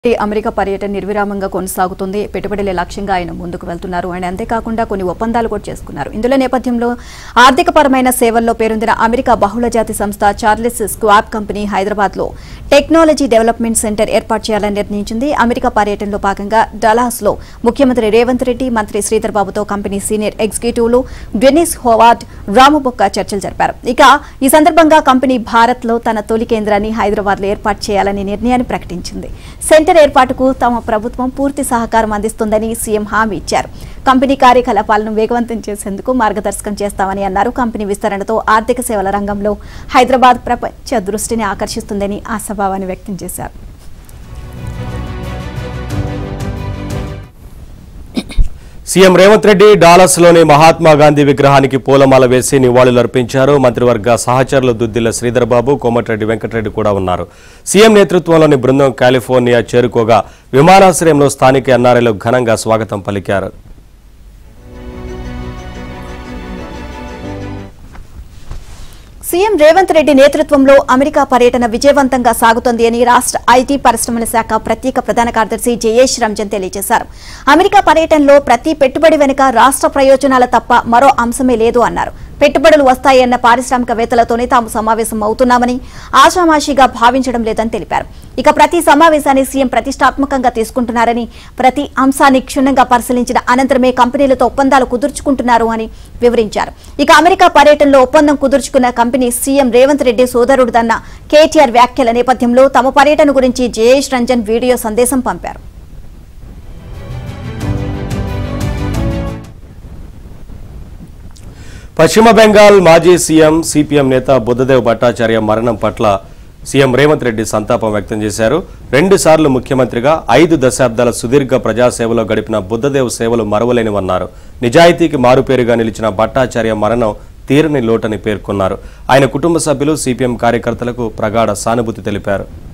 ఈ అమెరికా పర్యటన నిర్విరామంగా కొనసాగుతుంది పెట్టుబడులే లక్ష్యంగా ఆయన ముందుకు వెళ్తున్నారు అండ్ అంతేకాకుండా కొన్ని ఒప్పందాలు కూడా చేసుకున్నారు ఇందులో నేపథ్యంలో ఆర్థికపరమైన సేవల్లో పేరొందిన అమెరికా బహుళజాతి సంస్థ చార్లెస్ స్క్వాబ్ కంపెనీ హైదరాబాద్ లో టెక్నాలజీ డెవలప్మెంట్ సెంటర్ ఏర్పాటు చేయాలని నిర్ణయించింది అమెరికా పర్యటనలో భాగంగా డలాస్ లో ముఖ్యమంత్రి రేవంత్ రెడ్డి మంత్రి శ్రీధర్ బాబుతో కంపెనీ సీనియర్ ఎగ్జిక్యూటివ్లు డెనిస్ హోవార్డ్ రామబొక్క చర్చలు జరిపారు ఇక ఈ సందర్భంగా కంపెనీ భారత్ లో తన తొలి కేంద్రాన్ని హైదరాబాద్ లో ఏర్పాటు చేయాలనే నిర్ణయాన్ని ప్రకటించింది సెంటర్ ఏర్పాటుకు తమ ప్రభుత్వం పూర్తి సహకారం అందిస్తుందని సీఎం హామీ ఇచ్చారు కంపెనీ కార్యకలాపాలను వేగవంతం చేసేందుకు మార్గదర్శకం చేస్తామని అన్నారు కంపెనీ విస్తరణతో ఆర్థిక సేవల రంగంలో హైదరాబాద్ ప్రపంచ దృష్టిని ఆకర్షిస్తుందని ఆశాభావాన్ని వ్యక్తం చేశారు సీఎం రేవంత్ రెడ్డి డాలస్ లోని మహాత్మా గాంధీ విగ్రహానికి పూలమాల వేసి నివాళులర్పించారు మంత్రివర్గ సహచరులు దుద్దిల్ల శ్రీధర్ బాబు కోమటిరెడ్డి వెంకటరెడ్డి కూడా ఉన్నారు సీఎం నేతృత్వంలోని బృందం కాలిఫోర్నియా చేరుకోగా విమానాశ్రయంలో స్థానిక ఎన్ఆర్ఐలు ఘనంగా స్వాగతం పలికారు సీఎం రేవంత్ రెడ్డి నేతృత్వంలో అమెరికా పర్యటన విజయవంతంగా సాగుతోంది అని రాష్ట్ర ఐటీ పరిశ్రమల శాఖ ప్రత్యేక ప్రధాన కార్యదర్శి జయేష్ రంజన్ తెలియజేశారు అమెరికా పర్యటనలో ప్రతి పెట్టుబడి వెనుక రాష్ట్ర ప్రయోజనాల తప్ప మరో అంశమే లేదు అన్నారు పెట్టుబడులు వస్తాయన్న పారిశ్రామికవేత్తలతోనే తాము సమావేశం అవుతున్నామని ఆషామాషిగా భావించడం లేదని తెలిపారు ఇక ప్రతి సమావేశాన్ని సీఎం ప్రతిష్టాత్మకంగా తీసుకుంటున్నారని ప్రతి అంశాన్ని క్షుణ్ణంగా పరిశీలించిన అనంతరమే కంపెనీలతో ఒప్పందాలు కుదుర్చుకుంటున్నారు అని వివరించారు ఇక అమెరికా పర్యటనలో ఒప్పందం కుదుర్చుకున్న కంపెనీ సీఎం రేవంత్ రెడ్డి సోదరుడుదన్న కేటీఆర్ వ్యాఖ్యల నేపథ్యంలో తమ పర్యటన గురించి జయేష్ రంజన్ వీడియో సందేశం పంపారు పశ్చిమ బెంగాల్ మాజీ సీఎం సిపిఎం నేత బుద్ధదేవ్ భట్టాచార్య మరణం పట్ల సీఎం రేవంత్ రెడ్డి సంతాపం వ్యక్తం చేశారు రెండు సార్లు ముఖ్యమంత్రిగా ఐదు దశాబ్దాల సుదీర్ఘ ప్రజాసేవలో గడిపిన బుద్ధదేవ్ సేవలు మరవలేనివన్నారు నిజాయితీకి మారుపేరుగా నిలిచిన భట్టాచార్య మరణం తీరని లోటని పేర్కొన్నారు ఆయన కుటుంబ సభ్యులు సిపిఎం కార్యకర్తలకు ప్రగాఢ సానుభూతి తెలిపారు